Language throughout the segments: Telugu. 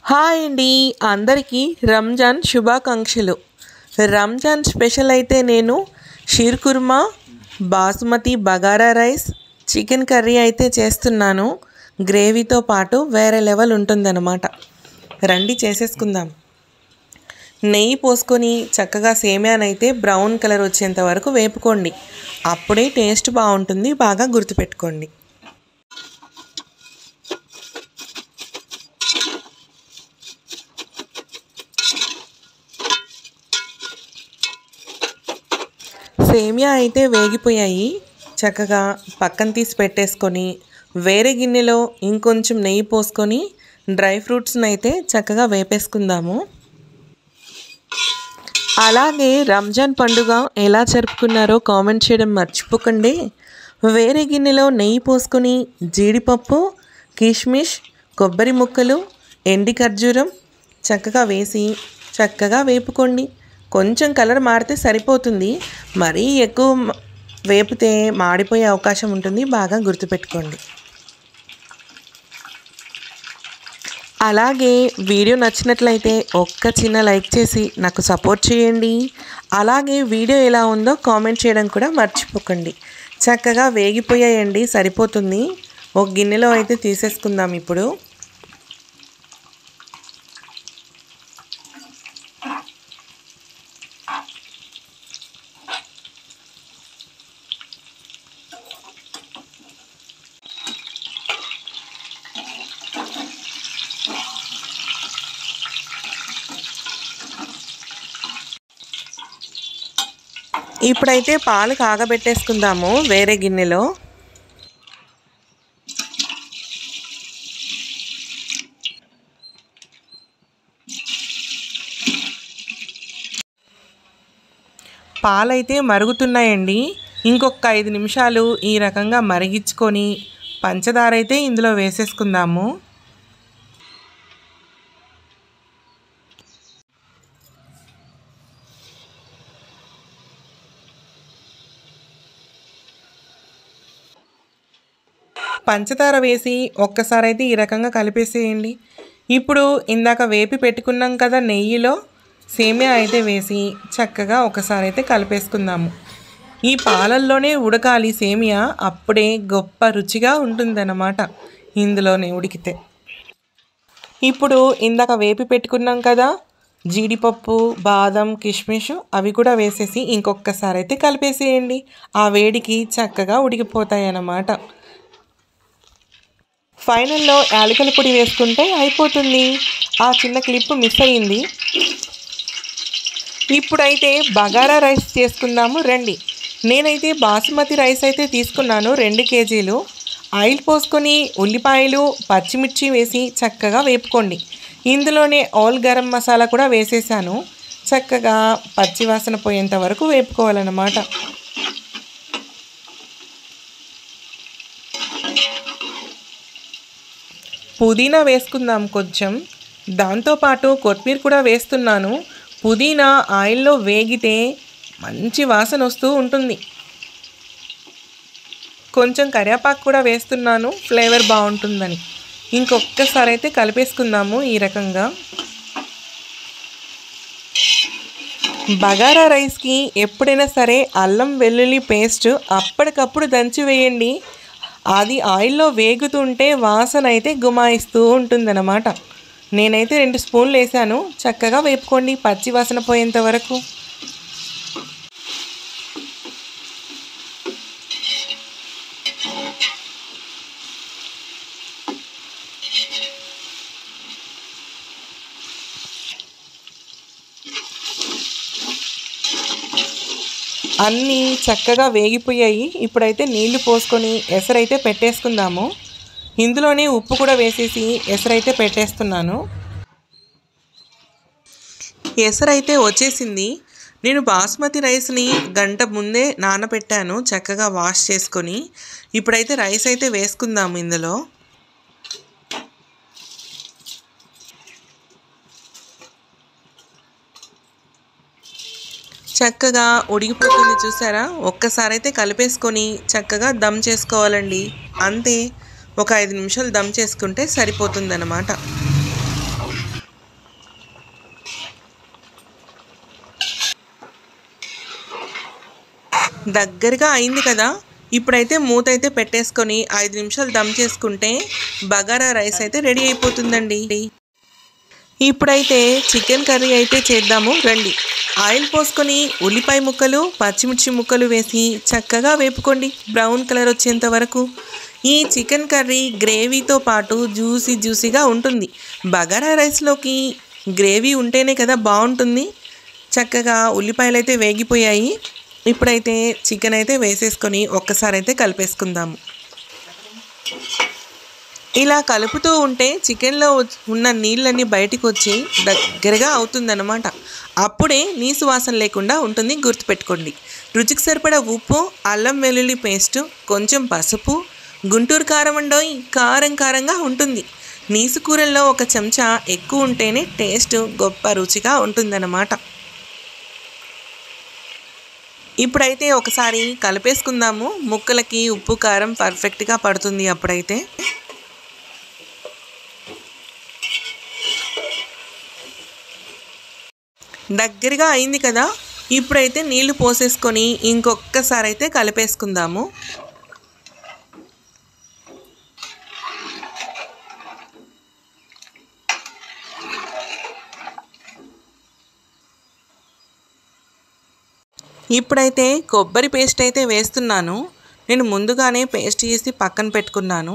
హాయ్ అండి అందరికీ రంజాన్ శుభాకాంక్షలు రంజాన్ స్పెషల్ అయితే నేను sheer khurma basmati bagara rice chicken curry అయితే చేస్తున్నాను గ్రేవీతో పాటు వేరే లెవెల్ ఉంటుందన్నమాట రండి చేసేసుకుందాం నెయ్యి పోసుకొని చక్కగా సేమ్యానైతే బ్రౌన్ కలర్ వచ్చేంత వరకు వేపుకోండి అప్పుడే టేస్ట్ బాగుంటుంది బాగా గుర్తుపెట్టుకోండి సేమియా అయితే వేగిపోయాయి చక్కగా పక్కన తీసి పెట్టేసుకొని వేరే గిన్నెలో ఇంకొంచెం నెయ్యి పోసుకొని డ్రై ఫ్రూట్స్ని అయితే చక్కగా వేపేసుకుందాము అలాగే రంజాన్ పండుగ ఎలా జరుపుకున్నారో కామెంట్ చేయడం మర్చిపోకండి వేరే గిన్నెలో నెయ్యి పోసుకొని జీడిపప్పు కిష్మిష్ కొబ్బరి ముక్కలు ఎండి ఖర్జూరం చక్కగా వేసి చక్కగా వేపుకోండి కొంచెం కలర్ మారితే సరిపోతుంది మరీ ఎక్కువ మ- వేపితే మాడిపోయే అవకాశం ఉంటుంది బాగా గుర్తుపెట్టుకోండి అలాగే వీడియో నచ్చినట్లయితే ఒక్క చిన్న లైక్ చేసి నాకు సపోర్ట్ చేయండి అలాగే వీడియో ఎలా ఉందో కామెంట్ చేయడం కూడా మర్చిపోకండి చక్కగా వేగిపోయాయండి సరిపోతుంది ఒక గిన్నెలో అయితే తీసేసుకుందాం ఇప్పుడు ఇప్పుడైతే పాలు కాగబెట్టేసుకుందాము వేరే గిన్నెలో పాలైతే మరుగుతున్నాయండి ఇంకొక ఐదు నిమిషాలు ఈ రకంగా మరిగించుకొని పంచదార అయితే ఇందులో వేసేసుకుందాము పంచదార వేసి ఒక్కసారి అయితే ఈ రకంగా కలిపేసేయండి ఇప్పుడు ఇందాక వేపి పెట్టుకున్నాం కదా నెయ్యిలో సేమియా అయితే వేసి చక్కగా ఒకసారి అయితే కలిపేసుకుందాము ఈ పాలల్లోనే ఉడకాలి సేమియా అప్పుడే గొప్ప రుచిగా ఉంటుందన్నమాట ఇందులోనే ఉడికితే ఇప్పుడు ఇందాక వేపి పెట్టుకున్నాం కదా జీడిపప్పు బాదం కిష్మిష్ అవి కూడా వేసేసి ఇంకొకసారి అయితే కలిపేసేయండి ఆ వేడికి చక్కగా ఉడికిపోతాయి అన్నమాట ఫైనల్లో యాలకుల పొడి వేసుకుంటే అయిపోతుంది ఆ చిన్న క్లిప్ మిస్ అయ్యింది ఇప్పుడైతే బగారా రైస్ చేసుకుందాము రండి నేనైతే బాసుమతి రైస్ అయితే తీసుకున్నాను రెండు కేజీలు ఆయిల్ పోసుకొని ఉల్లిపాయలు పచ్చిమిర్చి వేసి చక్కగా వేపుకోండి ఇందులోనే ఆల్ గరం మసాలా కూడా వేసేసాను చక్కగా పచ్చివాసన పోయేంత వరకు వేపుకోవాలన్నమాట పుదీనా వేసుకుందాం కొంచెం దాంతోపాటు కొత్తిమీర కూడా వేస్తున్నాను పుదీనా ఆయిల్లో వేగితే మంచి వాసన వస్తూ ఉంటుంది కొంచెం కరివేపాకు కూడా వేస్తున్నాను ఫ్లేవర్ బాగుంటుందని ఇంకొక్కసారి అయితే కలిపేసుకుందాము ఈ రకంగా బగారా రైస్కి ఎప్పుడైనా సరే అల్లం వెల్లుల్లి పేస్ట్ అప్పటికప్పుడు దంచి వేయండి అది ఆయిల్లో వేగుతుంటే వాసన అయితే గుమాయిస్తూ ఉంటుందన్నమాట నేనైతే రెండు స్పూన్లు వేసాను చక్కగా వేపుకోండి పచ్చి వాసన పోయేంత వరకు అన్నీ చక్కగా వేగిపోయాయి ఇప్పుడైతే నీళ్లు పోసుకొని ఎసరైతే పెట్టేసుకుందాము ఇందులోనే ఉప్పు కూడా వేసేసి ఎసరైతే పెట్టేస్తున్నాను ఎసరైతే వచ్చేసింది నేను బాస్మతి రైస్ని గంట ముందే నానబెట్టాను చక్కగా వాష్ చేసుకొని ఇప్పుడైతే రైస్ అయితే వేసుకుందాము ఇందులో చక్కగా ఉడికిపోతుంది చూసారా ఒక్కసారి అయితే కలిపేసుకొని చక్కగా దమ్ చేసుకోవాలండి అంతే ఒక ఐదు నిమిషాలు దమ్ చేసుకుంటే సరిపోతుందన్నమాట దగ్గరగా అయింది కదా ఇప్పుడైతే మూత అయితే పెట్టేసుకొని ఐదు నిమిషాలు దమ్ చేసుకుంటే బగారా రైస్ అయితే రెడీ అయిపోతుందండి ఇప్పుడైతే చికెన్ కర్రీ అయితే చేద్దాము రండి ఆయిల్ పోసుకొని ఉల్లిపాయ ముక్కలు పచ్చిమిర్చి ముక్కలు వేసి చక్కగా వేపుకోండి బ్రౌన్ కలర్ వచ్చేంత వరకు ఈ చికెన్ కర్రీ గ్రేవీతో పాటు జ్యూసీ జ్యూసీగా ఉంటుంది బగారా రైస్లోకి గ్రేవీ ఉంటేనే కదా బాగుంటుంది చక్కగా ఉల్లిపాయలు అయితే వేగిపోయాయి ఇప్పుడైతే చికెన్ అయితే వేసేసుకొని ఒక్కసారి అయితే కలిపేసుకుందాము ఇలా కలుపుతూ ఉంటే చికెన్లో ఉన్న నీళ్ళన్నీ బయటికి వచ్చి దగ్గరగా అవుతుందన్నమాట అప్పుడే నీసు వాసన లేకుండా ఉంటుంది గుర్తుపెట్టుకోండి రుచికి సరిపడా ఉప్పు అల్లం వెల్లుల్లి పేస్టు కొంచెం పసుపు గుంటూరు కారం వండోయి కారం కారంగా ఉంటుంది నీసు కూరల్లో ఒక చెంచా ఎక్కువ ఉంటేనే టేస్ట్ గొప్ప రుచిగా ఉంటుందన్నమాట ఇప్పుడైతే ఒకసారి కలిపేసుకుందాము ముక్కలకి ఉప్పు కారం పర్ఫెక్ట్గా పడుతుంది అప్పుడైతే దగ్గరగా అయింది కదా ఇప్పుడైతే నీళ్లు పోసేసుకొని ఇంకొక్కసారి అయితే కలిపేసుకుందాము ఇప్పుడైతే కొబ్బరి పేస్ట్ అయితే వేస్తున్నాను నేను ముందుగానే పేస్ట్ చేసి పక్కన పెట్టుకున్నాను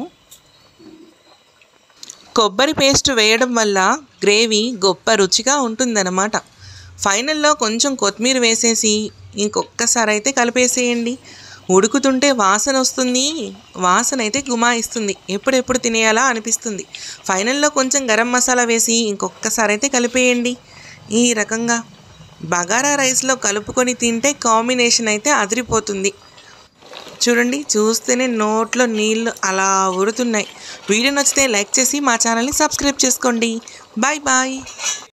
కొబ్బరి పేస్ట్ వేయడం వల్ల గ్రేవీ గొప్ప రుచిగా ఉంటుందన్నమాట ఫైనల్లో కొంచెం కొత్తిమీర వేసేసి ఇంకొక్కసారి అయితే కలిపేసేయండి ఉడుకుతుంటే వాసన వస్తుంది వాసన అయితే గుమాయిస్తుంది ఎప్పుడెప్పుడు తినేయాలా అనిపిస్తుంది ఫైనల్లో కొంచెం గరం మసాలా వేసి ఇంకొక్కసారి అయితే కలిపేయండి ఈ రకంగా బగారా రైస్లో కలుపుకొని తింటే కాంబినేషన్ అయితే అదిరిపోతుంది చూడండి చూస్తేనే నోట్లో నీళ్ళు అలా ఉరుతున్నాయి వీడియో నచ్చితే లైక్ చేసి మా ఛానల్ని సబ్స్క్రైబ్ చేసుకోండి బాయ్ బాయ్